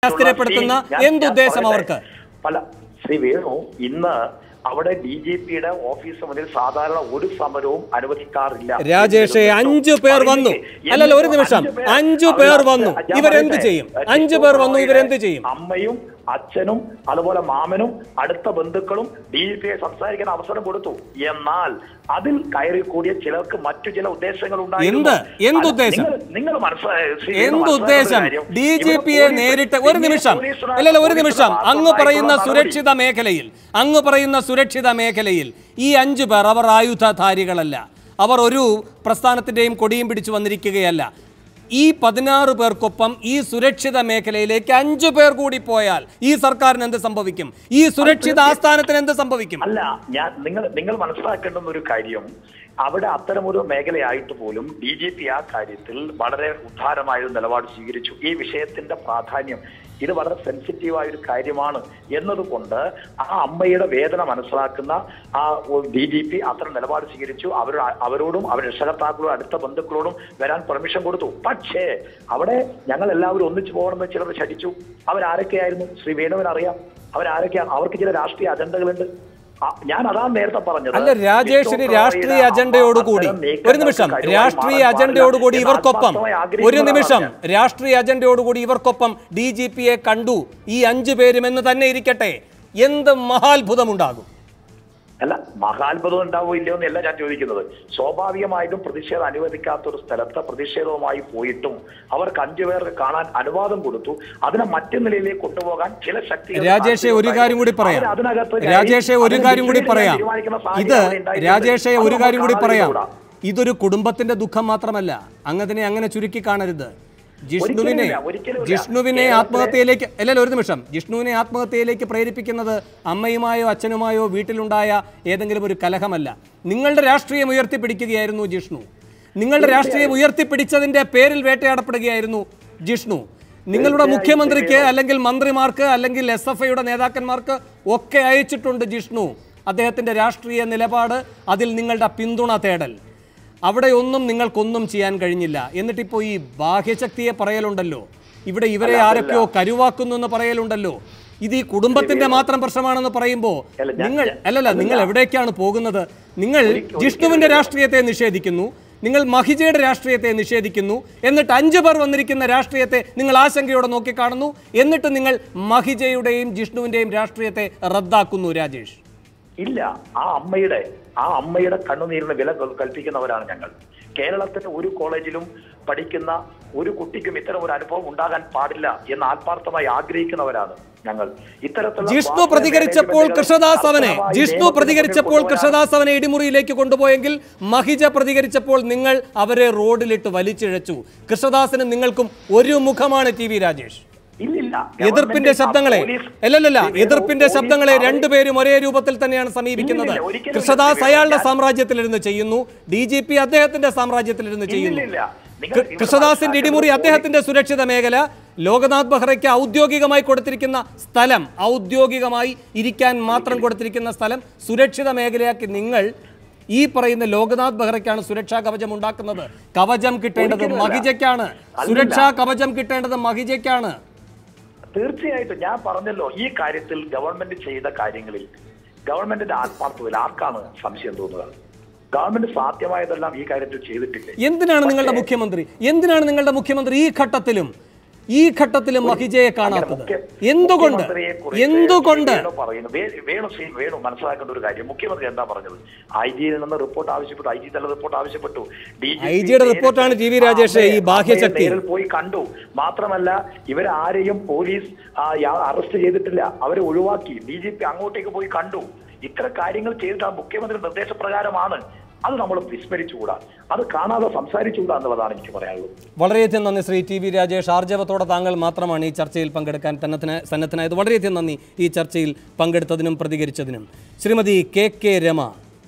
സ്ഥിരപ്പെടുത്തുന്ന ഞാൻ- ഞാൻ എന്തുദ്ദേശം പറയട്ടെ. അവർക്ക് പല ശ്രീ വേണു ഇന്ന് അവിടെ ഡി ജി പിയുടെ ഓഫീസ് മുന്നിൽ സാധാരണ ഒരു സമരവും അനുവദിക്കാറില്ല രാജേഷേ അഞ്ചു പേർ വന്നു അല്ലല്ല ഒരു നിമിഷം അഞ്ചു പേർ വന്നു ഇവരെന്ത് ചെയ്യും അഞ്ചു പേർ വന്നു ഇവരെന്ത് ചെയ്യും അമ്മയും അച്ഛനും അതുപോലെ മാമനും അടുത്ത ബന്ധുക്കളും ഡി ജി പിയെ സംസാരിക്കാൻ അവസരം കൊടുത്തു എന്നാൽ അതിൽ കയറി കൂടിയ ചിലർക്ക് മറ്റു ചില ഉദ്ദേശങ്ങൾ എന്ത്? എന്ത് ഉദ്ദേശം? നിങ്ങൾ മനസ്സിലായ എന്ത് ഉദ്ദേശം ഡി ജി പിയെ നേരിട്ട് ഒരു നിമിഷം അല്ലല്ല ഒരു നിമിഷം അങ്ങ് പറയുന്ന സുരക്ഷിത മേഖലയിൽ അങ്ങ് പറയുന്ന സുരക്ഷിത മേഖലയിൽ ഈ അഞ്ചു പേർ അവർ ആയുധധാരികളല്ല അവർ ഒരു പ്രസ്ഥാനത്തിന്റെയും കൊടിയും പിടിച്ചു വന്നിരിക്കുകയല്ല ഈ പതിനാറ് പേർക്കൊപ്പം ഈ സുരക്ഷിത മേഖലയിലേക്ക് അഞ്ചു പേർ കൂടി പോയാൽ ഈ സർക്കാരിന് എന്ത് സംഭവിക്കും ഈ സുരക്ഷിത ആസ്ഥാനത്തിന് എന്ത് സംഭവിക്കും അല്ല ഞാൻ നിങ്ങൾ നിങ്ങൾ മനസ്സിലാക്കേണ്ടുന്ന ഒരു കാര്യം അവിടെ അത്തരമൊരു മേഖലയായിട്ട് പോലും ഡി ജി പി ആ കാര്യത്തിൽ വളരെ ഉദാരമായ ഒരു നിലപാട് സ്വീകരിച്ചു ഈ വിഷയത്തിന്റെ പ്രാധാന്യം ഇത് വളരെ സെൻസിറ്റീവായ ഒരു കാര്യമാണ് എന്നതുകൊണ്ട് ആ അമ്മയുടെ വേദന മനസ്സിലാക്കുന്ന ആ ഡി ജി പി അത്തരം നിലപാട് സ്വീകരിച്ചു അവർ അവരോടും അവർ രക്ഷകർത്താക്കളോടും അടുത്ത ബന്ധുക്കളോടും വരാൻ പെർമിഷൻ കൊടുത്തു പക്ഷേ അവിടെ ഞങ്ങൾ എല്ലാവരും ഒന്നിച്ചു പോകണമെന്ന് ചിലർ ശഠിച്ചു അവരാരൊക്കെയായിരുന്നു ശ്രീ വേണുവിന് അറിയാം അവരാരൊക്കെയാണ് അവർക്ക് ചില രാഷ്ട്രീയ അജണ്ടകളുണ്ട് ആ, ഞാൻ അതാണ് നേരത്തെ പറഞ്ഞത് അല്ല രാജേഷിന് രാഷ്ട്രീയ അജണ്ടയോടുകൂടി ഒരു നിമിഷം രാഷ്ട്രീയ അജണ്ടയോടുകൂടി ഇവർക്കൊപ്പം ഒരു നിമിഷം രാഷ്ട്രീയ അജണ്ടയോടുകൂടി ഇവർക്കൊപ്പം ഡി ജി പിയെ കണ്ടു ഈ അഞ്ചു പേരും എന്ന് തന്നെ ഇരിക്കട്ടെ എന്ത് മഹാത്ഭുതമുണ്ടാകും അല്ല മഹാത്ഭുതം ഉണ്ടാവോ ഇല്ലയോ എന്നല്ല ഞാൻ ചോദിക്കുന്നത് സ്വാഭാവികമായിട്ടും പ്രതിഷേധം അനുവദിക്കാത്ത ഒരു സ്ഥലത്ത് പ്രതിഷേധവുമായി പോയിട്ടും അവർക്ക് അഞ്ചു പേർക്ക് കാണാൻ അനുവാദം കൊടുത്തു അതിനെ മറ്റു നിലയിലേക്ക് കൊണ്ടുപോകാൻ ചില ശക്തി രാജേഷെ ഒരു കാര്യം കൂടി പറയാം രാജേഷെ ഒരു കാര്യം കൂടി പറയാം ഇത് രാജേഷെ ഒരു കാര്യം കൂടി പറയാം ഇതൊരു കുടുംബത്തിന്റെ ദുഃഖം മാത്രമല്ല അങ്ങതിനെ അങ്ങനെ ചുരുക്കി കാണരുത് ജിഷ്ണുവിനെ ഒരിക്കലുമില്ല, ഒരിക്കലുമില്ല. ജിഷ്ണുവിനെ കേരളത്തിലെ- ആത്മഹത്യയിലേക്ക് അല്ലല്ല ഒരു നിമിഷം ജിഷ്ണുവിനെ ആത്മഹത്യയിലേക്ക് പ്രേരിപ്പിക്കുന്നത് അമ്മയുമായോ അച്ഛനുമായോ വീട്ടിലുണ്ടായ ഏതെങ്കിലും ഒരു കലഹമല്ല നിങ്ങളുടെ രാഷ്ട്രീയം ഉയർത്തിപ്പിടിക്കുകയായിരുന്നു ജിഷ്ണു നിങ്ങളുടെ രാഷ്ട്രീയം ഉയർത്തിപ്പിടിച്ചതിന്റെ പേരിൽ വേട്ടയാടപ്പെടുകയായിരുന്നു ജിഷ്ണു നിങ്ങളുടെ മുഖ്യമന്ത്രിക്ക് അല്ലെങ്കിൽ മന്ത്രിമാർക്ക് അല്ലെങ്കിൽ എസ് എഫ് ഐയുടെ നേതാക്കന്മാർക്ക് ഒക്കെ അയച്ചിട്ടുണ്ട് ജിഷ്ണു അദ്ദേഹത്തിന്റെ രാഷ്ട്രീയ നിലപാട് അതിൽ നിങ്ങളുടെ പിന്തുണ തേടൽ അവിടെ ഒന്നും നിങ്ങൾക്കൊന്നും ചെയ്യാൻ കഴിഞ്ഞില്ല എന്നിട്ടിപ്പോൾ ഈ ബാഹ്യശക്തിയെ പറയലുണ്ടല്ലോ ഇവിടെ ഇവരെ ആരൊക്കെയോ കരുവാക്കുന്നു എന്ന് പറയലുണ്ടല്ലോ ഇത് ഈ കുടുംബത്തിന്റെ മാത്രം പ്രശ്നമാണെന്ന് പറയുമ്പോൾ അല്ല, ഞാൻ- നിങ്ങൾ ഞാൻ- അല്ലല്ല നിങ്ങൾ എവിടേക്കാണ് പോകുന്നത് നിങ്ങൾ ജിഷ്ണുവിന്റെ രാഷ്ട്രീയത്തെ നിഷേധിക്കുന്നു നിങ്ങൾ മഹിജയുടെ രാഷ്ട്രീയത്തെ നിഷേധിക്കുന്നു എന്നിട്ട് അഞ്ചു പേർ വന്നിരിക്കുന്ന രാഷ്ട്രീയത്തെ നിങ്ങൾ ആശങ്കയോടെ നോക്കിക്കാണുന്നു എന്നിട്ട് നിങ്ങൾ മഹിജയുടെയും ജിഷ്ണുവിന്റെയും രാഷ്ട്രീയത്തെ റദ്ദാക്കുന്നു രാജേഷ് ഇല്ല ആ അമ്മയുടെ ആ അമ്മയുടെ കണ്ണുനീരിന് വില കൽ- കൽപ്പിക്കുന്നവരാണ് ഞങ്ങൾ കേരളത്തിലെ ഒരു കോളേജിലും പഠിക്കുന്ന ഒരു കുട്ടിക്കും ഇത്തരം ഒരു അനുഭവം ഉണ്ടാകാൻ പാടില്ല എന്ന് ആത്മാർത്ഥമായി ആഗ്രഹിക്കുന്നവരാണ് ഞങ്ങൾ ഇത്തരത്തിലുള്ള ജിഷ്ണു സ്വാർത്ഥ പ്രതികരിച്ചപ്പോൾ മാനേജ്മെന്റുകൾ കൃഷ്ണദാസ് അവനെ കർശനമായി ജിഷ്ണു നിയമത്തിന് പ്രതികരിച്ചപ്പോൾ മുന്നിൽ കൃഷ്ണദാസ് അവനെ ഇടിമുറിയിലേക്ക് കൊണ്ടുപോയെങ്കിൽ മഹിജ പ്രതികരിച്ചപ്പോൾ നിങ്ങൾ അവരെ റോഡിലിട്ട് വലിച്ചിഴച്ചു കൃഷ്ണദാസിനും നിങ്ങൾക്കും ഒരു മുഖമാണ് ടി വി രാജേഷ് ഇല്ലില്ല എതിർപ്പിന്റെ ഗവൺമെന്റ് ശബ്ദങ്ങളെ പോലീസ് അല്ലല്ലല്ല പോലീസ് എതിർപ്പിന്റെ പോലീസ് ശബ്ദങ്ങളെ അവരെ- രണ്ടുപേരും ഒരേ രൂപത്തിൽ തന്നെയാണ് സമീപിക്കുന്നത് ഇല്ലില്ല, ഒരിക്കലും കൃഷ്ണദാസ് ഇല്ല. അയാളുടെ ഞാൻ- സാമ്രാജ്യത്തിലിരുന്ന് ചെയ്യുന്നു ഡി ജി പി അദ്ദേഹത്തിന്റെ സാമ്രാജ്യത്തിലിരുന്ന് ചെയ്യുന്നു ഇല്ലില്ല. നിങ്ങൾ കൃ- ഇവിടെ കൃഷ്ണദാസിന്റെ ഇടിമുറി മനസ്സിലാക്കേണ്ടത് അദ്ദേഹത്തിന്റെ സുരക്ഷിത മേഖല ലോകനാഥ് ബെഹ്റയ്ക്ക് ഔദ്യോഗികമായി കൊടുത്തിരിക്കുന്ന സ്ഥലം ഔദ്യോഗികമായി ഇരിക്കാൻ മാത്രം കൊടുത്തിരിക്കുന്ന സ്ഥലം സുരക്ഷിത മേഖലയാക്കി നിങ്ങൾ ഈ പറയുന്ന ലോകനാഥ് ബെഹ്റയ്ക്കാണ് സുരക്ഷാ കവചം ഉണ്ടാക്കുന്നത് കവചം കിട്ടേണ്ടത് ഒരിക്കലുമല്ല. മഹിജയ്ക്കാണ് അല്ലല്ല. സുരക്ഷാ കവചം കിട്ടേണ്ടത് മഹിജയ്ക്കാണ് തീർച്ചയായിട്ടും ഞാൻ പറഞ്ഞല്ലോ ഈ കാര്യത്തിൽ ഗവൺമെന്റ് ചെയ്ത കാര്യങ്ങളിൽ ഗവൺമെന്റിന്റെ ആത്മാർത്ഥതയിൽ ആർക്കാണ് സംശയം തോന്നുക ഗവൺമെന്റ് സാധ്യമായതെല്ലാം ഈ കാര്യത്തിൽ ചെയ്തിട്ടില്ലേ എന്തിനാണ് നിങ്ങളുടെ മുഖ്യമന്ത്രി എന്തിനാണ് നിങ്ങളുടെ മുഖ്യമന്ത്രി ഈ ഘട്ടത്തിലും ഈ ഘട്ടത്തിലും മഹിജയെ കാണാത്തത് മുഖ്യ- എന്തുകൊണ്ട് മുഖ്യമന്ത്രിയെക്കുറിച്ച് എന്തുകൊണ്ട് വേണു പറയുന്നു വേ- വേണു ശ്രീ വേണു മനസ്സിലാക്കേണ്ട ഒരു കാര്യം മുഖ്യമന്ത്രി എന്താ പറഞ്ഞത് ഐ ജിയിൽ നിന്ന് റിപ്പോർട്ട് ആവശ്യപ്പെട്ടു ഐ ജി തന്നെ റിപ്പോർട്ട് ആവശ്യപ്പെട്ടു DGP IG യുടെ റിപ്പോർട്ടാണ് ടി വി രാജേഷേ, ഈ അമ്മയെ- ബാഹ്യശക്തി. അമ്മയെ നേരിൽ പോയി കണ്ടു മാത്രമല്ല ഇവരാരെയും പോലീസ് ആ, യാ- അറസ്റ്റ് ചെയ്തിട്ടില്ല അവരെ ഒഴിവാക്കി ഡി ജി പി അങ്ങോട്ടേക്ക് പോയി കണ്ടു ഇത്ര കാര്യങ്ങൾ ചെയ്തിട്ട് ആ മുഖ്യമന്ത്രി നിർദ്ദേശപ്രകാരമാണ് അത് നമ്മൾ വിസ്മരിച്ചുകൂടാ അത് കാണാതെ സംസാരിച്ചുകൂടാ എന്നുള്ളതാണ് എനിക്ക് പറയാനുള്ളത് വളരെയധികം നന്ദി ശ്രീ ടി വി രാജേഷ് ആർജവത്തോടെ താങ്കൾ മാത്രമാണ് ഈ ചർച്ചയിൽ പങ്കെടുക്കാൻ തന്നത്തിന് സന്നദ്ധനായത് വളരെയധികം നന്ദി ഈ ചർച്ചയിൽ പങ്കെടുത്തതിനും പ്രതികരിച്ചതിനും ശ്രീമതി കെ കെ രമ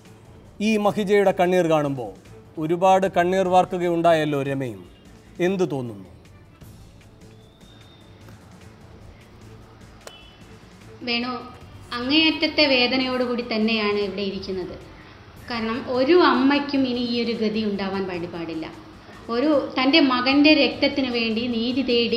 ഈ മഹിജയുടെ കണ്ണീർ കാണുമ്പോൾ ഒരുപാട് കണ്ണീർ വാർക്കുകയുണ്ടായല്ലോ രമയും എന്തു തോന്നുന്നു വേണു അങ്ങേയറ്റത്തെ വേദനയോടുകൂടി തന്നെയാണ് ഇവിടെ ഇരിക്കുന്നത് കാരണം ഒരു അമ്മയ്ക്കും ഇനി ഈ ഒരു ഗതി ഉണ്ടാവാൻ പാടി പാടില്ല ഒരു തൻ്റെ മകൻ്റെ രക്തത്തിന് വേണ്ടി നീതി തേടി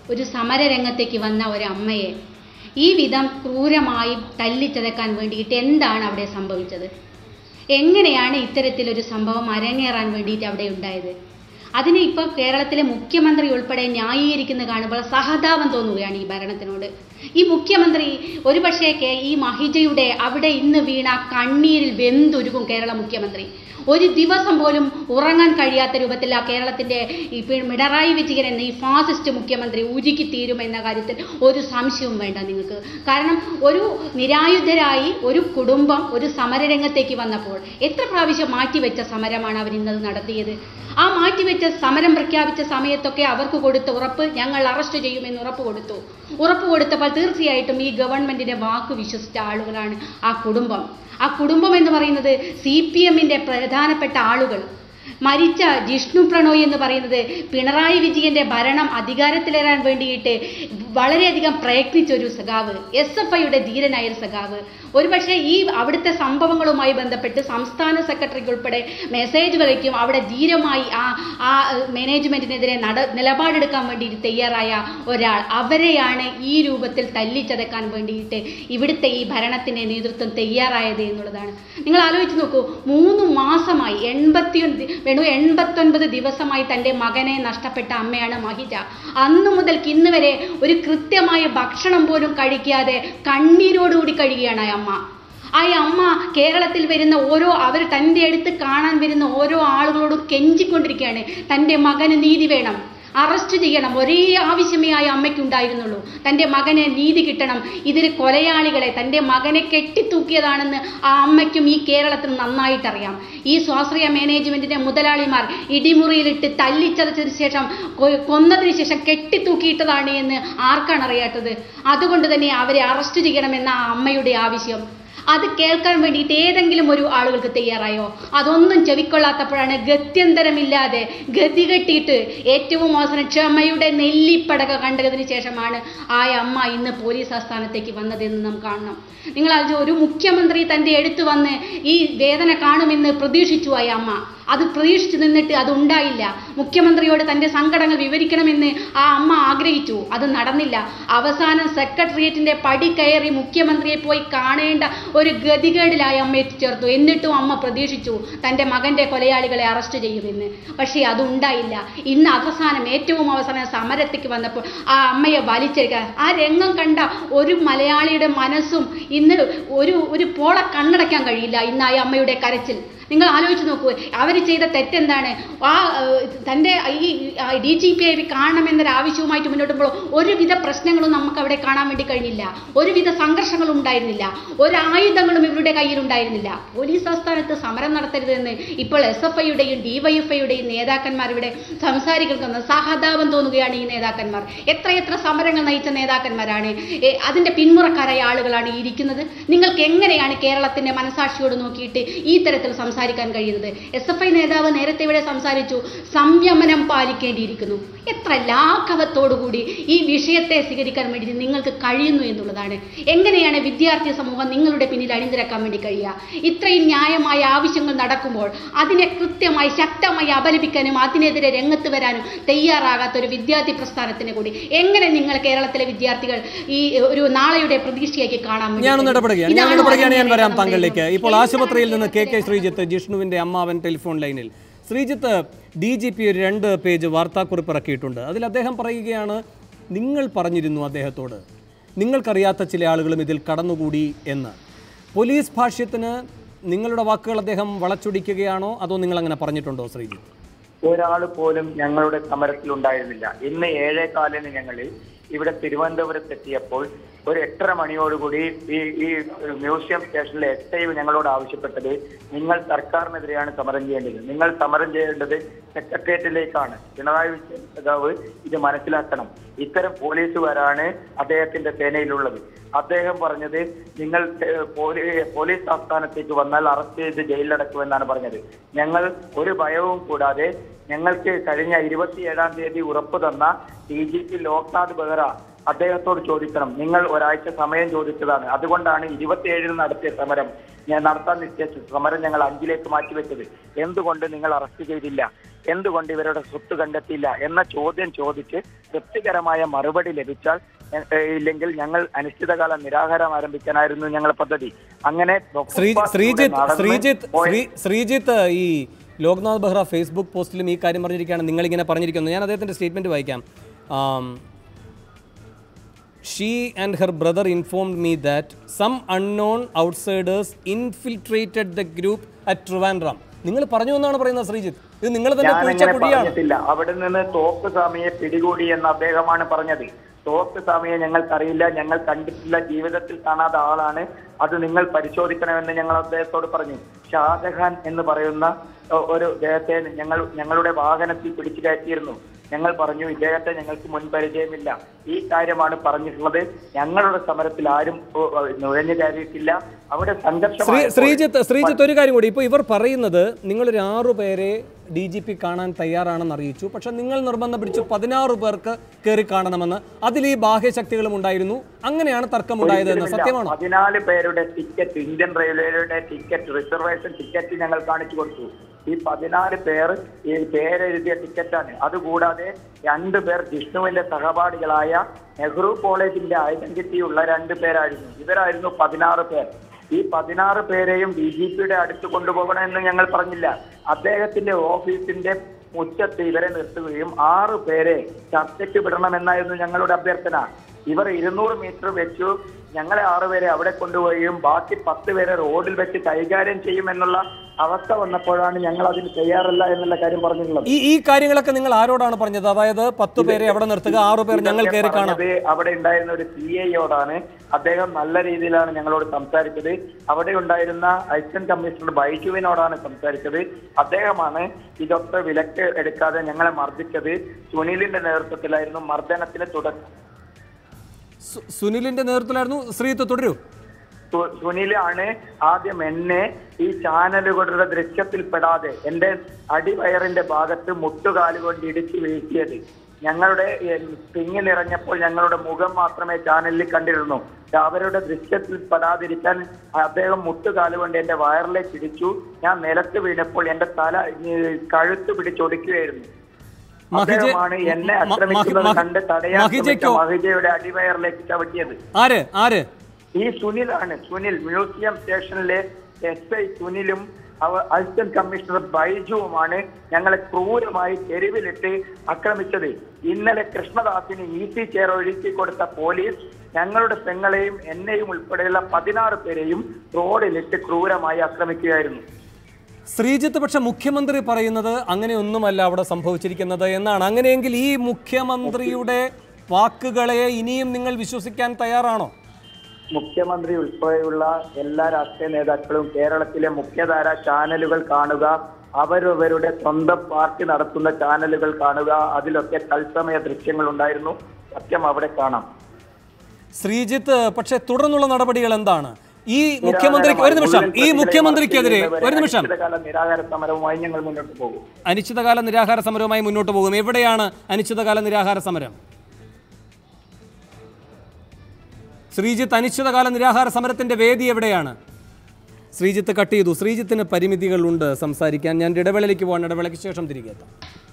ഒരു സമരരംഗത്തേക്ക് വന്ന ഒരു അമ്മയെ ഈ വിധം ക്രൂരമായി തല്ലിച്ചതക്കാൻ വേണ്ടിയിട്ട് എന്താണ് അവിടെ സംഭവിച്ചത് എങ്ങനെയാണ് ഇത്തരത്തിലൊരു സംഭവം അരങ്ങേറാൻ വേണ്ടിയിട്ട് അവിടെ ഉണ്ടായത് അതിനെ ഇപ്പോൾ കേരളത്തിലെ മുഖ്യമന്ത്രി ഉൾപ്പെടെ ന്യായീകരിക്കുന്ന കാണുമ്പോൾ സഹതാപം തോന്നുകയാണ് ഈ ഭരണത്തിനോട് ഈ മുഖ്യമന്ത്രി ഒരുപക്ഷേ കേ- ഈ മഹിജയുടെ അവിടെ ഇന്ന് വീണ കണ്ണീരിൽ വെന്തുരുകും കേരള മുഖ്യമന്ത്രി ഒരു ദിവസം പോലും ഉറങ്ങാൻ കഴിയാത്ത രൂപത്തിൽ ആ കേരളത്തിന്റെ ഈ പി- പിണറായി വിജയൻ എന്ന ഈ ഫാസിസ്റ്റ് മുഖ്യമന്ത്രി ഉരുക്കി തീരും എന്ന കാര്യത്തിൽ ഒരു സംശയവും വേണ്ട നിങ്ങൾക്ക് കാരണം ഒരു നിരായുധരായി ഒരു കുടുംബം ഒരു സമരരംഗത്തേക്ക് വന്നപ്പോൾ എത്ര പ്രാവശ്യം മാറ്റിവെച്ച സമരമാണ് അവർ ഇന്നത് നടത്തിയത് ആ മാറ്റിവെച്ച സമരം പ്രഖ്യാപിച്ച സമയത്തൊക്കെ അവർക്ക് കൊടുത്ത ഉറപ്പ് ഞങ്ങൾ അറസ്റ്റ് ചെയ്യുമെന്ന് ഉറപ്പ് കൊടുത്തു ഉറപ്പ് കൊടുത്തപ്പോൾ തീർച്ചയായിട്ടും ഈ ഗവൺമെന്റിന്റെ വാക്ക് വിശ്വസിച്ച ആളുകളാണ് ആ കുടുംബം ആ കുടുംബം എന്ന് പറയുന്നത് സി പി എമ്മിന്റെ പ്രധാനപ്പെട്ട ആളുകൾ മരിച്ച ജിഷ്ണു പ്രണോയ് എന്ന് പറയുന്നത് പിണറായി വിജയന്റെ ഭരണം അധികാരത്തിലേറാൻ വേണ്ടിയിട്ട് വളരെയധികം പ്രയത്നിച്ച ഒരു സഖാവ് എസ് എഫ് ഐയുടെ ധീരനായ ഒരു സഖാവ് ഒരുപക്ഷെ ഈ അവിടുത്തെ സംഭവങ്ങളുമായി ബന്ധപ്പെട്ട് സംസ്ഥാന സെക്രട്ടറിക്ക് ഉൾപ്പെടെ മെസ്സേജുകളേക്കും അവിടെ ധീരമായി ആ ആ മാനേജ്മെന്റിനെതിരെ നട നിലപാടെടുക്കാൻ വേണ്ടിയിട്ട് തയ്യാറായ ഒരാൾ അവരെയാണ് ഈ രൂപത്തിൽ തല്ലിച്ചതക്കാൻ വേണ്ടിയിട്ട് ഇവിടുത്തെ ഈ ഭരണത്തിന്റെ നേതൃത്വം തയ്യാറായത് എന്നുള്ളതാണ് നിങ്ങൾ ആലോചിച്ച് നോക്കൂ മൂന്ന് മാസമായി എൺപത്തിയൊന്ന് വേണു എൺപത്തൊൻപത് ദിവസമായി തൻ്റെ മകനെ നഷ്ടപ്പെട്ട അമ്മയാണ് മഹിജ അന്നു മുതൽക്ക് ഇന്ന് വരെ ഒരു കൃത്യമായ ഭക്ഷണം പോലും കഴിക്കാതെ കണ്ണീരോടുകൂടി കഴിയുകയാണ് ആ അമ്മ ആ അമ്മ കേരളത്തിൽ വരുന്ന ഓരോ അവർ തൻ്റെ അടുത്ത് കാണാൻ വരുന്ന ഓരോ ആളുകളോടും കെഞ്ചിക്കൊണ്ടിരിക്കുകയാണ് തൻ്റെ മകന് നീതി വേണം അറസ്റ്റ് ചെയ്യണം ഒരേ ആവശ്യമേ ആ അമ്മയ്ക്ക് ഉണ്ടായിരുന്നുള്ളൂ തൻ്റെ മകന് നീതി കിട്ടണം ഇതിൽ കൊലയാളികളെ തൻ്റെ മകനെ കെട്ടിത്തൂക്കിയതാണെന്ന് ആ അമ്മയ്ക്കും ഈ കേരളത്തിന് നന്നായിട്ടറിയാം ഈ സ്വാശ്രയ മാനേജ്മെന്റിന്റെ മുതലാളിമാർ ഇടിമുറിയിലിട്ട് തല്ലിച്ചതച്ചതിന് ശേഷം കൊ- കൊന്നതിന് ശേഷം കെട്ടിത്തൂക്കിയിട്ടതാണ് എന്ന് ആർക്കാണ് അറിയാത്തത് അതുകൊണ്ട് തന്നെ അവരെ അറസ്റ്റ് ചെയ്യണമെന്ന ആ അമ്മയുടെ ആവശ്യം അത് കേൾക്കാൻ വേണ്ടിയിട്ട് ഏതെങ്കിലും ഒരു ആളുകൾക്ക് തയ്യാറായോ അതൊന്നും ചെവിക്കൊള്ളാത്തപ്പോഴാണ് ഗത്യന്തരമില്ലാതെ ഗതി കെട്ടിയിട്ട് ഏറ്റവും അവസാനം ക്ഷമയുടെ നെല്ലിപ്പടക കണ്ടതിന് ശേഷമാണ് ആ അമ്മ ഇന്ന് പോലീസ് ആസ്ഥാനത്തേക്ക് വന്നതെന്ന് നാം കാണണം നിങ്ങൾ ആലോചിച്ച് ഒരു മുഖ്യമന്ത്രി തൻ്റെ അടുത്ത് വന്ന് ഈ വേദന കാണുമെന്ന് പ്രതീക്ഷിച്ചു ആ അമ്മ അത് പ്രതീക്ഷിച്ചു നിന്നിട്ട് അത് ഉണ്ടായില്ല മുഖ്യമന്ത്രിയോട് തൻ്റെ സങ്കടങ്ങൾ വിവരിക്കണമെന്ന് ആ അമ്മ ആഗ്രഹിച്ചു അത് നടന്നില്ല അവസാനം സെക്രട്ടേറിയറ്റിന്റെ പടി കയറി മുഖ്യമന്ത്രിയെ പോയി കാണേണ്ട ഒരു ഗതികേടിലായി അമ്മ എത്തിച്ചേർത്തു എന്നിട്ടും അമ്മ പ്രതീക്ഷിച്ചു തൻ്റെ മകന്റെ കൊലയാളികളെ അറസ്റ്റ് ചെയ്യുമെന്ന് പക്ഷേ അത് ഉണ്ടായില്ല ഇന്ന് അവസാനം ഏറ്റവും അവസാനം സമരത്തേക്ക് വന്നപ്പോൾ ആ അമ്മയെ വലിച്ചെടുക്കാൻ ആ രംഗം കണ്ട ഒരു മലയാളിയുടെ മനസ്സും ഇന്ന് ഒരു ഒരു പോള കണ്ണടയ്ക്കാൻ കഴിയില്ല ഇന്ന് ആ അമ്മയുടെ കരച്ചിൽ നിങ്ങൾ ആലോചിച്ച് നോക്കൂ അവർ ചെയ്ത തെറ്റെന്താണ് ആ ഏഹ്, തൻ്റെ ഈ ഡി ജി പി ഐ കാണണമെന്നൊരു ആവശ്യവുമായിട്ട് മുന്നോട്ട് പോകുമ്പോൾ ഒരുവിധ പ്രശ്നങ്ങളും നമുക്ക് അവിടെ കാണാൻ വേണ്ടി കഴിഞ്ഞില്ല ഒരുവിധ സംഘർഷങ്ങളും ഉണ്ടായിരുന്നില്ല ഒരായുധങ്ങളും ഇവരുടെ കയ്യിലുണ്ടായിരുന്നില്ല പോലീസ് ആസ്ഥാനത്ത് സമരം നടത്തരുതെന്ന് ഇപ്പോൾ എസ് എഫ് ഐയുടെയും ഡിവൈഎഫ്ഐയുടെയും നേതാക്കന്മാർ ഇവിടെ സംസാരിക്കുന്ന സഹതാപം തോന്നുകയാണ് ഈ നേതാക്കന്മാർ എത്രയെത്ര സമരങ്ങൾ നയിച്ച നേതാക്കന്മാരാണ് ഏ, അതിന്റെ പിന്മുറക്കാരായ ആളുകളാണ് ഈ ഇരിക്കുന്നത് നിങ്ങൾക്ക് എങ്ങനെയാണ് കേരളത്തിന്റെ മനസാക്ഷിയോട് നോക്കിയിട്ട് ഈ തരത്തിൽ സംസാരിക്കാൻ കഴിയുന്നത് എസ് എഫ് ഐ നേതാവ് നേരത്തെ ഇവിടെ സംസാരിച്ചു സംയമനം പാലിക്കേണ്ടിയിരിക്കുന്നു എത്ര ലാഘവത്തോടുകൂടി ഈ വിഷയത്തെ സ്വീകരിക്കാൻ വേണ്ടി നിങ്ങൾക്ക് കഴിയുന്നു എന്നുള്ളതാണ് എങ്ങനെയാണ് വിദ്യാർത്ഥി സമൂഹം നിങ്ങളുടെ പിന്നിൽ അണിനിരക്കാൻ വേണ്ടി കഴിയുക ഇത്രയും ന്യായമായ ആവശ്യങ്ങൾ നടക്കുമ്പോൾ അതിനെ കൃത്യമായി ശക്തമായി അപലപിക്കാനും അതിനെതിരെ രംഗത്ത് വരാനും തയ്യാറാകാത്ത ഒരു വിദ്യാർത്ഥി പ്രസ്ഥാനത്തിനെ കൂടി എങ്ങനെ നിങ്ങൾ കേരളത്തിലെ വിദ്യാർത്ഥികൾ ഈ ഒരു നാളെയുടെ പ്രതീക്ഷയ്ക്ക് കാണാൻ വേണ്ടി ഞാനൊന്ന് കഴിയും? ഇടപെടുകയാണ് ഞാൻ ഇതാണോ ഇടപെടുകയാണ് ഞാൻ വരാം നമ്മുടെ താങ്കളിലേക്ക് ഇപ്പോൾ ഇന്നത്തെ ആശുപത്രിയിൽ നിന്ന് കെ കെ ശ്രീജിത്ത് ജിഷ്ണുവിന്റെ അമ്മാവൻ ടെലിഫോൺ ലൈനിൽ ശ്രീജിത്ത് ഡി ജി പി ഒരു രണ്ട് പേജ് വാർത്താക്കുറിപ്പ് ഇറക്കിയിട്ടുണ്ട് അതിൽ അദ്ദേഹം പറയുകയാണ് നിങ്ങൾ പറഞ്ഞിരുന്നു അദ്ദേഹത്തോട് നിങ്ങൾക്കറിയാത്ത ചില ആളുകളും ഇതിൽ കടന്നുകൂടി എന്ന് പോലീസ് ഭാഷ്യത്തിന് നിങ്ങളുടെ വാക്കുകൾ അദ്ദേഹം വളച്ചൊടിക്കുകയാണോ അതോ നിങ്ങൾ അങ്ങനെ പറഞ്ഞിട്ടുണ്ടോ ശ്രീജിത്ത് ഒരാൾ പോലും ഞങ്ങളുടെ സമരത്തിൽ ഉണ്ടായിരുന്നില്ല ഇന്ന് ഏഴേ കാലിന് ഞങ്ങൾ ഇവിടെ തിരുവനന്തപുരത്ത് എത്തിയപ്പോൾ ഒരു എട്ടര മണിയോടുകൂടി ഈ ഈ മ്യൂസിയം സ്റ്റേഷനിലെ എസ് ഐ ഞങ്ങളോട് ആവശ്യപ്പെട്ടത് നിങ്ങൾ സർക്കാരിനെതിരെയാണ് സമരം ചെയ്യേണ്ടത് നിങ്ങൾ സമരം ചെയ്യേണ്ടത് സെക്രട്ടേറിയറ്റിലേക്കാണ് പിണറായി വിജയൻ നേതാവ് ഇത് മനസ്സിലാക്കണം ഇത്തരം പോലീസുകാരാണ് അദ്ദേഹത്തിന്റെ സേനയിലുള്ളത് അദ്ദേഹം പറഞ്ഞത് നിങ്ങൾ ഏഹ്, പോലീ- പോലീസ് ആസ്ഥാനത്തേക്ക് വന്നാൽ അറസ്റ്റ് ചെയ്ത് ജയിലിലടക്കുമെന്നാണ് പറഞ്ഞത് ഞങ്ങൾ ഒരു ഭയവും കൂടാതെ ഞങ്ങൾക്ക് കഴിഞ്ഞ ഇരുപത്തിയേഴാം തീയതി ഉറപ്പ് തന്ന D G P Loknath Behera അദ്ദേഹത്തോട് ചോദിക്കണം നിങ്ങൾ ഒരാഴ്ച സമയം ചോദിച്ചതാണ് അതുകൊണ്ടാണ് ഇരുപത്തിയേഴിന് നടത്തിയ സമരം ഞാൻ നടത്താൻ നിശ്ചയിച്ച സമരം ഞങ്ങൾ അഞ്ചിലേക്ക് മാറ്റിവെച്ചത് എന്തുകൊണ്ട് നിങ്ങൾ അറസ്റ്റ് ചെയ്തില്ല എന്തുകൊണ്ട് ഇവരുടെ സ്വത്ത് കണ്ടെത്തിയില്ല എന്ന ചോദ്യം ചോദിച്ച് തൃപ്തികരമായ മറുപടി ലഭിച്ചാൽ എ- ഏ, ഇല്ലെങ്കിൽ ഞങ്ങൾ അനിശ്ചിതകാല നിരാഹാരം ആരംഭിക്കാനായിരുന്നു ഞങ്ങളുടെ പദ്ധതി അങ്ങനെ ഡോക്ടർ ശ്രീ ഉപ്പാസിലൂടെ ശ്രീജിത്ത് നടന്ന് ശ്രീജിത്ത് പോയ- ശ്രീ ശ്രീജിത്ത് ഈ ലോക്നാഥ് ബെഹ്റ ഫേസ്ബുക്ക് പോസ്റ്റിലും ഈ കാര്യം പറഞ്ഞിരിക്കുകയാണ് നിങ്ങളിങ്ങനെ പറഞ്ഞിരിക്കുന്നത് ഞാൻ അദ്ദേഹത്തിൻ്റെ സ്റ്റേറ്റ്മെൻറ്റ് വായിക്കാം she and her brother informed me that some unknown outsiders infiltrated the group at Trivandrum നിങ്ങൾ പറഞ്ഞു എന്നാണ് പറയുന്നത് ശ്രീജിത്ത് ഇത് നിങ്ങൾ തന്നെ കുഴിച്ച ഞാനങ്ങനെ കുഴിയാണ് പറഞ്ഞിട്ടില്ല അവിടെ നിന്ന് തോക്ക് സ്വാമിയെ പിടികൂടി എന്ന് അദ്ദേഹമാണ് പറഞ്ഞത് തോക്ക് സ്വാമിയെ ഞങ്ങൾക്കറിയില്ല ഞങ്ങൾ കണ്ടിട്ടില്ല ജീവിതത്തിൽ കാണാത്ത ആളാണ് അത് നിങ്ങൾ പരിശോധിക്കണമെന്ന് ഞങ്ങൾ അദ്ദേഹത്തോട് പറഞ്ഞു ഷാജഹാൻ എന്ന് പറയുന്ന ഒ- ഒരു അദ്ദേഹത്തെ ഞങ്ങൾ ഞങ്ങളുടെ വാഹനത്തിൽ പിടിച്ചു കയറ്റിയിരുന്നു ഞങ്ങൾ പറഞ്ഞു ഇദ്ദേഹത്തെ ഞങ്ങൾക്ക് മുൻ പരിചയമില്ല ഈ കാര്യമാണ് പറഞ്ഞിട്ടുള്ളത് ഞങ്ങളുടെ സമരത്തിൽ ആരും ഓ, ഓ, നുഴഞ്ഞു കയറിയിട്ടില്ല അവിടെ ശ്രീ സംഘർഷം ശ്രീജിത്ത് ശ്രീജിത്ത് ഒരു കാര്യം കൂടി ഇപ്പോൾ ഇവർ പറയുന്നത് നിങ്ങളൊരു ആറു പേരെ ഡി ജി പി കാണാൻ തയ്യാറാണെന്ന് അറിയിച്ചു പക്ഷെ നിങ്ങൾ നിർബന്ധം പിടിച്ചു പതിനാറ് പേർക്ക് കയറി കാണണമെന്ന് അതിൽ ഈ ബാഹ്യശക്തികളും ഉണ്ടായിരുന്നു അങ്ങനെയാണ് തർക്കമുണ്ടായത് എന്ന് സത്യമാണോ പതിനാല് പേരുടെ ടിക്കറ്റ് ഇന്ത്യൻ റെയിൽവേയുടെ ടിക്കറ്റ് റിസർവേഷൻ ടിക്കറ്റ് ഞങ്ങൾ കാണിച്ചു കൊടുത്തു ഈ പതിനാല് പേർ ഈ പേരെഴുതിയ ടിക്കറ്റാണ് അതുകൂടാതെ രണ്ട് പേർ ജിഷ്ണുവിന്റെ സഹപാഠികളായ നെഹ്റു കോളേജിന്റെ ഐഡന്റിറ്റി ഉള്ള രണ്ട് പേരായിരുന്നു ഇവരായിരുന്നു പതിനാറ് പേർ ഈ പതിനാറ് പേരെയും ഡി ജി പിയുടെ അടുത്ത് കൊണ്ടുപോകണമെന്ന് ഞങ്ങൾ പറഞ്ഞില്ല അദ്ദേഹത്തിന്റെ ഓഫീസിന്റെ മുറ്റത്ത് ഇവരെ നിർത്തുകയും ആറ് പേരെ ചർച്ചയ്ക്ക് വിടണമെന്നായിരുന്നു ഞങ്ങളുടെ അഭ്യർത്ഥന ഇവർ ഇരുന്നൂറ് മീറ്റർ വെച്ചു ഞങ്ങളെ ആറുപേരെ അവിടെ കൊണ്ടുപോവുകയും ബാക്കി പത്ത് പേരെ റോഡിൽ വെച്ച് കൈകാര്യം ചെയ്യുമെന്നുള്ള അവസ്ഥ വന്നപ്പോഴാണ് ഞങ്ങൾ അതിന് തയ്യാറല്ല എന്നുള്ള കാര്യം പറഞ്ഞിട്ടുള്ളത് ഈ ഈ കാര്യങ്ങളൊക്കെ നിങ്ങൾ ആരോടാണ് പറഞ്ഞത് അതായത് പത്ത് പേരെ അവിടെ നിർത്തുക ആറു പേർ ഞങ്ങൾ കയറി കാണാം പറഞ്ഞത് അവിടെ ഉണ്ടായിരുന്ന ഒരു സി ഐയോടാണ് അദ്ദേഹം നല്ല രീതിയിലാണ് ഞങ്ങളോട് സംസാരിച്ചത് അവിടെ ഉണ്ടായിരുന്ന അസിസ്റ്റന്റ് കമ്മീഷണർ ബൈജുവിനോടാണ് സംസാരിച്ചത് അദ്ദേഹമാണ് ഇതൊക്കെ വിലക്ക് എടുക്കാതെ ഞങ്ങളെ മർദ്ദിച്ചത് സുനിലിന്റെ നേതൃത്വത്തിലായിരുന്നു മർദ്ദനത്തിന് തുടക്കം സു- സുനിലിന്റെ നേതൃത്വത്തിലായിരുന്നു ശ്രീജിത്ത് തുടരൂ സു- സുനിലാണ് ആദ്യം എന്നെ ഈ ചാനലുകളുടെ ദൃശ്യത്തിൽപ്പെടാതെ എന്റെ അടിവയറിന്റെ ഭാഗത്ത് മുട്ടുകാല് കൊണ്ട് ഇടിച്ചു വീഴ്ത്തിയത് ഞങ്ങളുടെ തിങ്ങി നിറഞ്ഞപ്പോൾ ഞങ്ങളുടെ മുഖം മാത്രമേ ചാനലിൽ കണ്ടിരുന്നു അവരുടെ ദൃശ്യത്തിൽ പെടാതിരിക്കാൻ അദ്ദേഹം മുട്ടുകാല് കൊണ്ട് എന്റെ വയറിലേക്ക് ഇടിച്ചു ഞാൻ നിലത്ത് വീണപ്പോൾ എന്റെ തല ഈ കഴുത്ത് പിടിച്ചൊടിക്കുകയായിരുന്നു മഹിജ- അദ്ദേഹമാണ് എന്നെ മ- മ- ആക്രമിക്കുന്നത് മഹി- കണ്ട് തടയാൻ ശ്രമിച്ച മഹിജയ്ക്കോ? മഹിജയുടെ അടിവയറിലേക്ക് ചവിട്ടിയത് ആര് ആര് ഈ സുനിലാണ് സുനിൽ മ്യൂസിയം സ്റ്റേഷനിലെ എസ് ഐ സുനിലും അവ അസിസ്റ്റന്റ് കമ്മീഷണർ ബൈജുവുമാണ് ഞങ്ങളെ ക്രൂരമായി തെരുവിലിട്ട് ആക്രമിച്ചത് ഇന്നലെ കൃഷ്ണദാസിന് ഇ സി ചെയർ ഒഴുക്കി കൊടുത്ത പോലീസ് ഞങ്ങളുടെ പെങ്ങളെയും എന്നെയും ഉൾപ്പെടെയുള്ള പതിനാറ് പേരെയും റോഡിലിട്ട് ക്രൂരമായി ആക്രമിക്കുകയായിരുന്നു ശ്രീജിത്ത് പക്ഷെ മുഖ്യമന്ത്രി പറയുന്നത് അങ്ങനെയൊന്നുമല്ല അവിടെ സംഭവിച്ചിരിക്കുന്നത് എന്നാണ് അങ്ങനെയെങ്കിൽ ഈ മുഖ്യമന്ത്രിയുടെ വാക്കുകളെ ഇനിയും നിങ്ങൾ വിശ്വസിക്കാൻ തയ്യാറാണോ മുഖ്യമന്ത്രി ഉൾപ്പെടെയുള്ള എല്ലാ രാഷ്ട്രീയ നേതാക്കളും കേരളത്തിലെ മുഖ്യധാര ചാനലുകൾ കാണുക അവരവരുടെ സ്വന്തം പാർട്ടി നടത്തുന്ന ചാനലുകൾ കാണുക അതിലൊക്കെ തത്സമയ ദൃശ്യങ്ങൾ ഉണ്ടായിരുന്നു സത്യം അവിടെ കാണാം ശ്രീജിത്ത് പക്ഷെ തുടർന്നുള്ള നടപടികൾ എന്താണ് ഈ മുഖ്യമന്ത്രിക്ക് ഒരു നിമിഷം ഈ മുഖ്യമന്ത്രിക്കെതിരെ ഒരു നിമിഷം അനിശ്ചിതകാല നിരാഹാര സമരവുമായി ഞങ്ങൾ മുന്നോട്ട് പോകും അനിശ്ചിതകാല നിരാഹാര സമരവുമായി മുന്നോട്ട് പോകും എവിടെയാണ് അനിശ്ചിതകാല നിരാഹാര സമരം ശ്രീജിത്ത് അനിശ്ചിതകാല നിരാഹാര സമരത്തിന്റെ വേദി എവിടെയാണ് ശ്രീജിത്ത് കട്ട് ചെയ്തു ശ്രീജിത്തിന് പരിമിതികളുണ്ട് സംസാരിക്കാൻ ഞാൻ ഇടവേളയിലേക്ക് പോകാൻ ഇടവേളയ്ക്ക് ശേഷം തിരികെ എത്താം